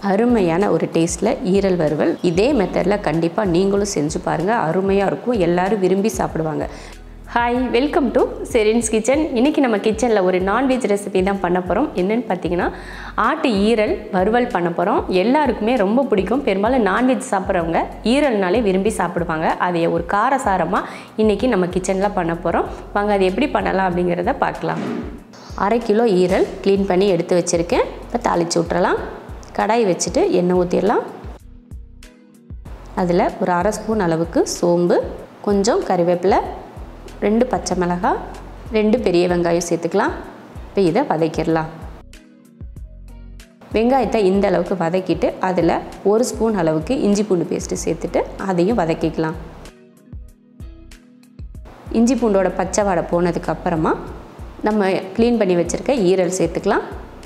அருமையான ஒரு டேஸ்ட்டில் ஈரல் வறுவல் இதே மெத்தடில் கண்டிப்பாக நீங்களும் செஞ்சு பாருங்கள் அருமையாக இருக்கும் எல்லாரும் விரும்பி சாப்பிடுவாங்க hi welcome to Sherin's kitchen இன்றைக்கி நம்ம கிச்சனில் ஒரு நான்வெஜ் ரெசிபி தான் பண்ண போகிறோம் என்னென்னு பார்த்தீங்கன்னா ஆட்டு ஈரல் வறுவல் பண்ண போகிறோம் எல்லாருக்குமே ரொம்ப பிடிக்கும் பெரும்பாலும் நான்வெஜ் சாப்பிட்றவங்க ஈரல்னாலே விரும்பி சாப்பிடுவாங்க அதை ஒரு காரசாரமாக இன்றைக்கி நம்ம கிச்சனில் பண்ண போகிறோம் வாங்க அது எப்படி பண்ணலாம் அப்படிங்கிறத பார்க்கலாம் அரை கிலோ ஈரல் க்ளீன் பண்ணி எடுத்து வச்சுருக்கேன் இப்போ தாளித்து விட்றலாம் கடாய் வச்சுட்டு எண்ணெய் ஊற்றிடலாம் அதில் ஒரு அரை ஸ்பூன் அளவுக்கு சோம்பு கொஞ்சம் கறிவேப்பிலை ரெண்டு பச்சை மிளகாய் ரெண்டு பெரிய வெங்காயம் சேர்த்துக்கலாம் இப்போ இதை வதக்கிடலாம் வெங்காயத்தை இந்த அளவுக்கு வதக்கிட்டு அதில் ஒரு ஸ்பூன் அளவுக்கு இஞ்சி பூண்டு பேஸ்ட்டு சேர்த்துட்டு அதையும் வதக்கிக்கலாம் இஞ்சி பூண்டோட பச்சை வாடை போனதுக்கு அப்புறமா நம்ம க்ளீன் பண்ணி வச்சுருக்க ஈரல் சேர்த்துக்கலாம்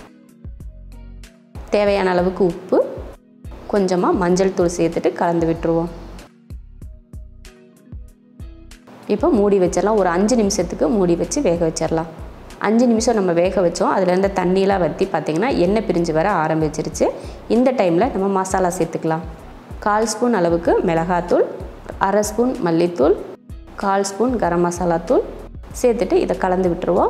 தேவையான அளவுக்கு உப்பு கொஞ்சமாக மஞ்சள் தூள் சேர்த்துட்டு கலந்து விட்டுருவோம் இப்போ மூடி வச்சிடலாம் ஒரு அஞ்சு நிமிஷத்துக்கு மூடி வச்சு வேக வச்சிடலாம் அஞ்சு நிமிஷம் நம்ம வேக வச்சோம் அதில் இருந்த தண்ணியெலாம் வற்றி பார்த்திங்கன்னா எண்ணெய் பிரிஞ்சு வர ஆரம்பிச்சிருச்சு இந்த டைமில் நம்ம மசாலா சேர்த்துக்கலாம் கால் ஸ்பூன் அளவுக்கு மிளகாத்தூள் அரை ஸ்பூன் மல்லித்தூள் கால் ஸ்பூன் கரம் மசாலா தூள் சேர்த்துட்டு இதை கலந்து விட்டுருவோம்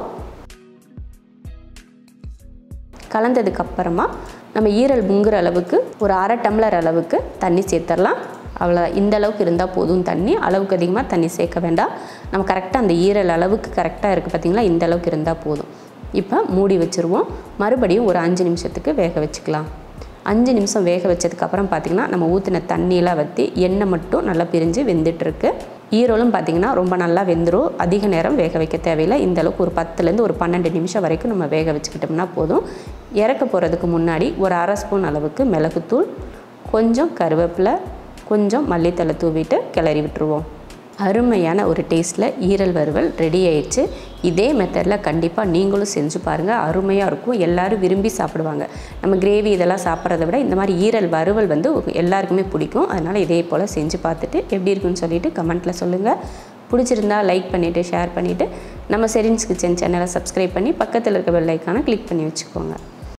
கலந்ததுக்கப்புறமா நம்ம ஈரல் முங்குற அளவுக்கு ஒரு அரை டம்ளர் அளவுக்கு தண்ணி சேர்த்துடலாம் அவ்வளோ இந்த அளவுக்கு இருந்தால் போதும் தண்ணி அளவுக்கு அதிகமாக தண்ணி சேர்க்க வேண்டாம் நம்ம கரெக்டாக அந்த ஈரல் அளவுக்கு கரெக்டாக இருக்குது பார்த்திங்களா இந்த அளவுக்கு இருந்தால் போதும் இப்போ மூடி வச்சுருவோம் மறுபடியும் ஒரு அஞ்சு நிமிஷத்துக்கு வேக வச்சுக்கலாம் அஞ்சு நிமிஷம் வேக வச்சதுக்கப்புறம் பார்த்திங்கன்னா நம்ம ஊற்றின தண்ணியெலாம் வற்றி எண்ணெய் மட்டும் நல்லா பிரிஞ்சு வெந்துட்டுருக்கு ஈரலும் பார்த்திங்கன்னா ரொம்ப நல்லா வெந்துடும் அதிக நேரம் வேக வைக்க தேவையில்லை இந்த அளவுக்கு ஒரு பத்துலேருந்து ஒரு பன்னெண்டு நிமிஷம் வரைக்கும் நம்ம வேக வச்சுக்கிட்டோம்னா போதும் இறக்க போகிறதுக்கு முன்னாடி ஒரு அரை ஸ்பூன் அளவுக்கு மிளகுத்தூள் கொஞ்சம் கருவேப்பிலை கொஞ்சம் மல்லித்தலை தூவிட்டு கிளறி விட்டுருவோம் அருமையான ஒரு டேஸ்ட்டில் ஈரல் வறுவல் ரெடி ஆயிடுச்சு இதே மெத்தடில் கண்டிப்பாக நீங்களும் செஞ்சு பாருங்கள் அருமையாக இருக்கும் எல்லோரும் விரும்பி சாப்பிடுவாங்க நம்ம கிரேவி இதெல்லாம் சாப்பிட்றத விட இந்த மாதிரி ஈரல் வறுவல் வந்து எல்லாருக்குமே பிடிக்கும் அதனால் இதே போல் செஞ்சு பார்த்துட்டு எப்படி இருக்குன்னு சொல்லிவிட்டு கமெண்ட்டில் சொல்லுங்கள் பிடிச்சிருந்தா லைக் பண்ணிவிட்டு ஷேர் பண்ணிவிட்டு நம்ம செரின்ஸ் கிச்சன் சேனலை சப்ஸ்கிரைப் பண்ணி பக்கத்தில் இருக்க பெல் ஐக்கானை கிளிக் பண்ணி வச்சுக்கோங்க